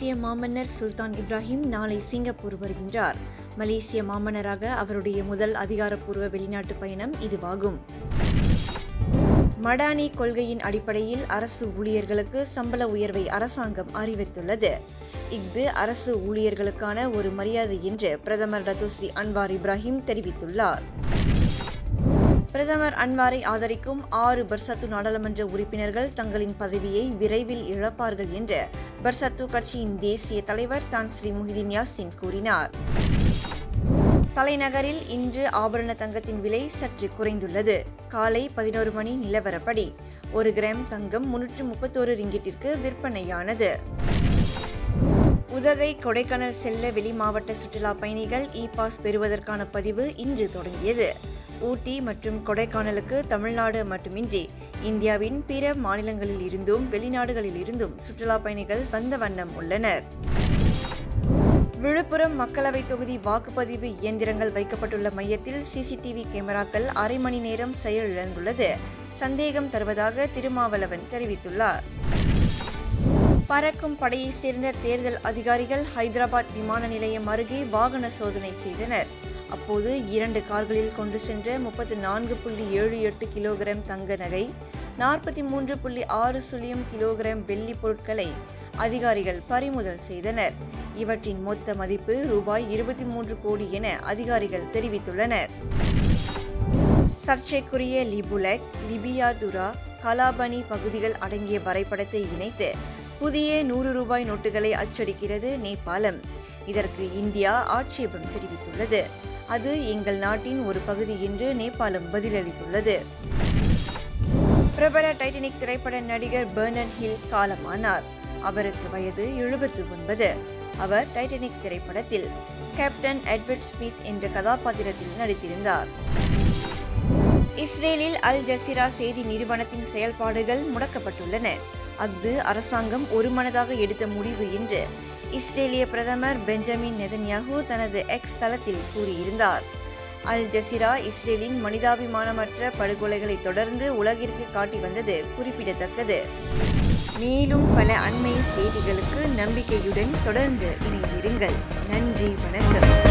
மலேசிய மாமன்னர் சுல்தான் இப்ராஹிம் நாளை சிங்கப்பூர் வருகின்றார் மலேசிய மாமன்னராக அவருடைய முதல் அதிகாரப்பூர்வ வெளிநாட்டு பயணம் இதுவாகும் மடானி கொள்கையின் அடிப்படையில் அரசு ஊழியர்களுக்கு சம்பள உயர்வை அரசாங்கம் அறிவித்துள்ளது இஃது அரசு ஊழியர்களுக்கான ஒரு மரியாதை என்று பிரதமர் டத்துஸ்ரீ அன்வார் இப்ராஹிம் தெரிவித்துள்ளார் பிரதமர் அன்வாரை ஆதரிக்கும் ஆறு பர்சத்து நாடாளுமன்ற உறுப்பினர்கள் தங்களின் பதவியை விரைவில் இழப்பார்கள் என்று பர்சத்து கட்சியின் தேசிய தலைவர் தான் ஸ்ரீ முஹிதீன் யாசின் கூறினார் தலைநகரில் இன்று ஆபரண தங்கத்தின் விலை சற்று குறைந்துள்ளது காலை பதினோரு மணி நிலவரப்படி ஒரு கிராம் தங்கம் முன்னூற்று முப்பத்தோரு ரிங்கிட்டிற்கு விற்பனையானது உதகை கொடைக்கானல் செல்ல வெளி மாவட்ட சுற்றுலா பயணிகள் இ பாஸ் பெறுவதற்கான பதிவு இன்று தொடங்கியது ஊட்டி மற்றும் கொடைக்கானலுக்கு தமிழ்நாடு மட்டுமின்றி இந்தியாவின் பிற மாநிலங்களில் இருந்தும் வெளிநாடுகளில் இருந்தும் சுற்றுலா பயணிகள் வந்த வண்ணம் உள்ளனர் விழுப்புரம் மக்களவை தொகுதி வாக்குப்பதிவு இயந்திரங்கள் வைக்கப்பட்டுள்ள மையத்தில் சிசிடிவி கேமராக்கள் அரை மணி நேரம் செயலிழந்துள்ளது சந்தேகம் தருவதாக திருமாவளவன் தெரிவித்துள்ளார் பறக்கும் படையைச் சேர்ந்த தேர்தல் அதிகாரிகள் ஹைதராபாத் விமான நிலையம் அருகே வாகன சோதனை செய்தனர் அப்போது இரண்டு கார்களில் கொண்டு சென்ற முப்பத்து நான்கு புள்ளி ஏழு எட்டு கிலோகிராம் தங்க நகை நாற்பத்தி மூன்று புள்ளி ஆறு சுழியம் கிலோகிராம் வெள்ளி பொருட்களை அதிகாரிகள் பறிமுதல் செய்தனர் இவற்றின் மொத்த மதிப்பு ரூபாய் இருபத்தி மூன்று கோடி என அதிகாரிகள் தெரிவித்துள்ளனர் சர்ச்சைக்குரிய லிபுலெக் லிபியாதுரா கலாபனி பகுதிகள் அடங்கிய வரைபடத்தை இணைத்து புதிய நூறு ரூபாய் நோட்டுகளை அச்சடிக்கிறது நேபாளம் இதற்கு இந்தியா ஆட்சேபம் தெரிவித்துள்ளது அது எங்கள் நாட்டின் ஒரு பகுதி என்று நேபாளம் பதிலளித்துள்ளது பிரபல டைட்டனிக் திரைப்பட நடிகர் பெர்னன் ஹில் காலமானார் அவருக்கு வயது எழுபத்து ஒன்பது அவர் டைட்டனிக் திரைப்படத்தில் கேப்டன் எட்வர்ட் ஸ்மித் என்ற கதாபாத்திரத்தில் நடித்திருந்தார் இஸ்ரேலில் அல் ஜசீரா செய்தி நிறுவனத்தின் செயல்பாடுகள் முடக்கப்பட்டுள்ளன அஃது அரசாங்கம் ஒருமனதாக எடுத்த முடிவு என்று இஸ்ரேலிய பிரதமர் பெஞ்சமின் நெதன்யாகு தனது எக்ஸ் தளத்தில் கூறியிருந்தார் அல் ஜசீரா இஸ்ரேலின் மனிதாபிமானமற்ற படுகொலைகளை தொடர்ந்து உலகிற்கு காட்டி வந்தது குறிப்பிடத்தக்கது மேலும் பல அண்மைய செய்திகளுக்கு நம்பிக்கையுடன் தொடர்ந்து இணைந்திருங்கள் நன்றி வணக்கம்